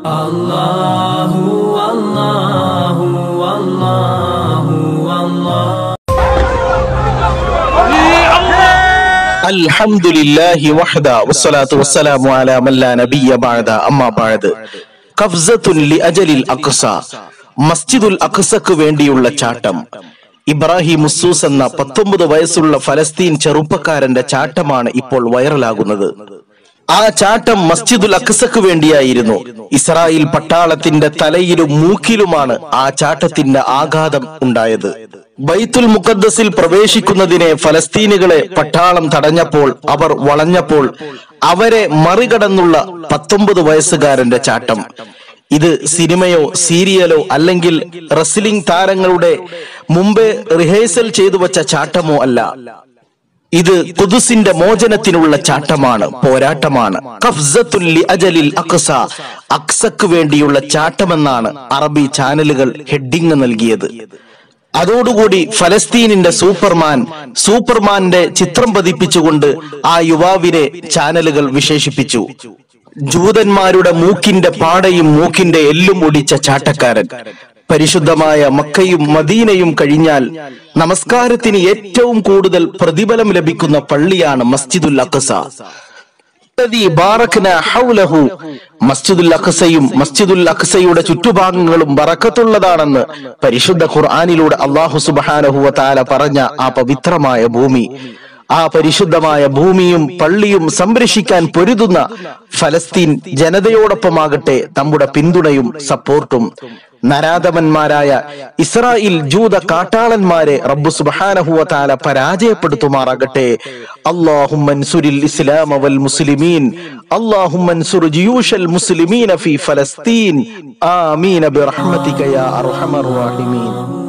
الله والله والله والله الحمد لله وحده والصلاة والسلام على من لا نبي بعد أما بعد قفزة لأجل الأقصى മസ്ജിദുൽ അഖ്സക്ക് വേണ്ടിയുള്ള ചാട്ടം ഇബ്രാഹിം മുസൂസ് എന്ന പത്തൊമ്പത് വയസ്സുള്ള ഫലസ്തീൻ ചെറുപ്പക്കാരന്റെ ചാട്ടമാണ് ഇപ്പോൾ വൈറലാകുന്നത് ആ ചാട്ടം മസ്ജിദുൽ അഖ്സക്ക് വേണ്ടിയായിരുന്നു ഇസ്രായേൽ പട്ടാളത്തിന്റെ തലയിലും മൂക്കിലുമാണ് ആ ചാട്ടത്തിന്റെ ആഘാതം ഉണ്ടായത് ബൈത്തുൽ മുഖദ്ദസിൽ പ്രവേശിക്കുന്നതിനെ ഫലസ്തീനുകളെ പട്ടാളം തടഞ്ഞപ്പോൾ അവർ വളഞ്ഞപ്പോൾ അവരെ മറികടന്നുള്ള പത്തൊമ്പത് വയസ്സുകാരന്റെ ചാട്ടം ഇത് സിനിമയോ സീരിയലോ അല്ലെങ്കിൽ റെസ്ലിംഗ് താരങ്ങളുടെ മുമ്പേ റിഹേഴ്സൽ ചെയ്തു വച്ച ചാട്ടമോ അല്ല ഇത് കുദുസിന്റെ മോചനത്തിനുള്ള ചാട്ടമാണ് പോരാട്ടമാണ് ഖഫ്സത്തുൽ ലി അജലിൽ അക്സ അക്സക്ക് വേണ്ടിയുള്ള ചാട്ടമെന്നാണ് അറബി ചാനലുകൾ ഹെഡിങ് നൽകിയത് അതോടുകൂടി ഫലസ്തീനിന്റെ സൂപ്പർമാൻ സൂപ്പർമാന്റെ ചിത്രം പതിപ്പിച്ചുകൊണ്ട് ആ യുവാവിനെ ചാനലുകൾ വിശേഷിപ്പിച്ചു ജൂതന്മാരുടെ മൂക്കിന്റെ പാടയും മൂക്കിന്റെ എല്ലും ഒടിച്ച ചാട്ടക്കാരൻ പരിശുദ്ധമായ മക്കയും മദീനയും കഴിഞ്ഞാൽ നമസ്കാരത്തിന് ഏറ്റവും കൂടുതൽ പ്രതിഫലം ലഭിക്കുന്ന പള്ളിയാണ് മസ്ജിദുൽ അഖസ الذي باركنا حوله മസ്ജിദുൽ അഖസയും മസ്ജിദുൽ അഖസയുടെ ചുറ്റുഭാഗങ്ങളും ബറക്കത്തുള്ളതാണെന്ന് പരിശുദ്ധ ഖുർആനിലൂടെ അള്ളാഹു സുബ്ഹാനഹു വ തആല പറഞ്ഞ ആ പവിത്രമായ ഭൂമി ആ പരിശുദ്ധമായ ഭൂമിയും പള്ളിയും സംരക്ഷിക്കാൻ പൊരുതുന്ന ഫലസ്തീൻ ജനതയോടൊപ്പമാകട്ടെ നമ്മുടെ പിന്തുണയും സപ്പോർട്ടും നരാധമന്മാരായ ഇസ്രായേൽ ജൂത കാട്ടാളന്മാരെ റബ്ബു സുബ്ഹാനഹു തആല പരാജയപ്പെടുത്തുമാറാകട്ടെ അല്ലാഹുമ്മൻസുരിൽ ഇസ്ലാമ വൽ മുസ്ലിമീൻ അല്ലാഹുമ്മൻസുർ ജിയൂഷൽ മുസ്ലിമീന ഫീ ഫലസ്തീൻ ആമീൻ ബിറഹ്മതിക യാ അർഹമർ റഹീമീൻ